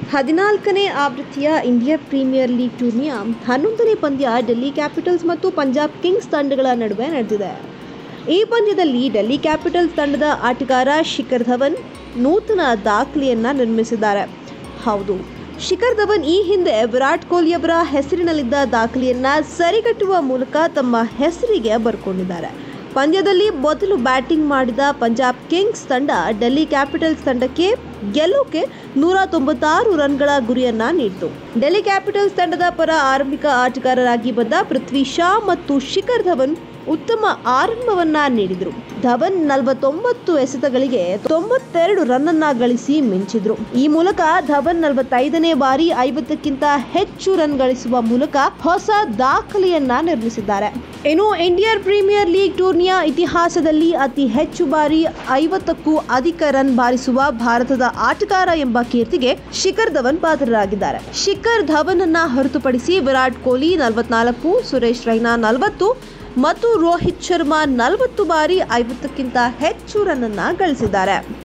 ಹದಿನಾಲ್ಕನೇ ಆವೃತ್ತಿಯ India premier league ಟೂರ್ನಿಯ ಹನ್ನೊಂದನೇ ಪಂದ್ಯ ಡೆಲ್ಲಿ ಕ್ಯಾಪಿಟಲ್ಸ್ ಮತ್ತು ಪಂಜಾಬ್ ಕಿಂಗ್ಸ್ ತಂಡಗಳ ನಡುವೆ ನಡೆದಿದೆ ಈ ಪಂದ್ಯದಲ್ಲಿ ಡೆಲ್ಲಿ ಕ್ಯಾಪಿಟಲ್ಸ್ ತಂಡದ ಆಟಗಾರ ಶಿಖರ್ ಧವನ್ ನೂತನ ದಾಖಲೆಯನ್ನ ನಿರ್ಮಿಸಿದ್ದಾರೆ ಹೌದು ಶಿಖರ್ ಧವನ್ ಈ ಹಿಂದೆ ವಿರಾಟ್ ಕೊಹ್ಲಿಯವರ ಹೆಸರಿನಲ್ಲಿದ್ದ ದಾಖಲೆಯನ್ನ ಸರಿಗಟ್ಟುವ ಮೂಲಕ ತಮ್ಮ ಹೆಸರಿಗೆ ಬರ್ಕೊಂಡಿದ್ದಾರೆ ಪಂದ್ಯದಲ್ಲಿ ಮೊದಲು ಬ್ಯಾಟಿಂಗ್ ಮಾಡಿದ ಪಂಜಾಬ್ ಕಿಂಗ್ಸ್ ತಂಡ ಡೆಲ್ಲಿ ಕ್ಯಾಪಿಟಲ್ಸ್ ತಂಡಕ್ಕೆ ಗೆಲ್ಲೋಕೆ ನೂರ ತೊಂಬತ್ತಾರು ರನ್ಗಳ ಗುರಿಯನ್ನ ನೀಡಿತು ಡೆಲ್ಲಿ ಕ್ಯಾಪಿಟಲ್ಸ್ ತಂಡದ ಪರ ಆರಂಭಿಕ ಆಟಗಾರರಾಗಿ ಬಂದ ಪೃಥ್ವಿ ಶಾ ಮತ್ತು ಶಿಖರ್ ಧವನ್ ಉತ್ತಮ ಆರಂಭವನ್ನ ನೀಡಿದ್ರು ಧವನ್ ನಲವತ್ತೊಂಬತ್ತು ಎಸೆತಗಳಿಗೆ ತೊಂಬತ್ತೆರಡು ರನ್ ಅನ್ನ ಗಳಿಸಿ ಮಿಂಚಿದ್ರು ಈ ಮೂಲಕ ಧವನ್ ನಲವತ್ತೈದನೇ ಬಾರಿ ಐವತ್ತಕ್ಕಿಂತ ಹೆಚ್ಚು ರನ್ ಗಳಿಸುವ ಮೂಲಕ ಹೊಸ ದಾಖಲೆಯನ್ನ ನಿರ್ಮಿಸಿದ್ದಾರೆ ಇನ್ನು ಇಂಡಿಯನ್ ಪ್ರೀಮಿಯರ್ ಲೀಗ್ ಟೂರ್ನಿಯ ಇತಿಹಾಸದಲ್ಲಿ ಅತಿ ಹೆಚ್ಚು ಬಾರಿ ಐವತ್ತಕ್ಕೂ ಅಧಿಕ ರನ್ ಬಾರಿಸುವ ಭಾರತದ ಆಟಗಾರ ಎಂಬ ಕೀರ್ತಿಗೆ ಶಿಖರ್ ಧವನ್ ಪಾತ್ರರಾಗಿದ್ದಾರೆ ಶಿಖರ್ ಧವನ್ ಅನ್ನ ಹೊರತುಪಡಿಸಿ ವಿರಾಟ್ ಕೊಹ್ಲಿ ನಲವತ್ನಾಲ್ಕು ಸುರೇಶ್ ರೈನಾ ನಲವತ್ತು ಮತ್ತು ರೋಹಿತ್ ಶರ್ಮಾ ನಲವತ್ತು ಬಾರಿ ಐವತ್ತಕ್ಕಿಂತ ಹೆಚ್ಚು ರನ್ ಅನ್ನ ಗಳಿಸಿದ್ದಾರೆ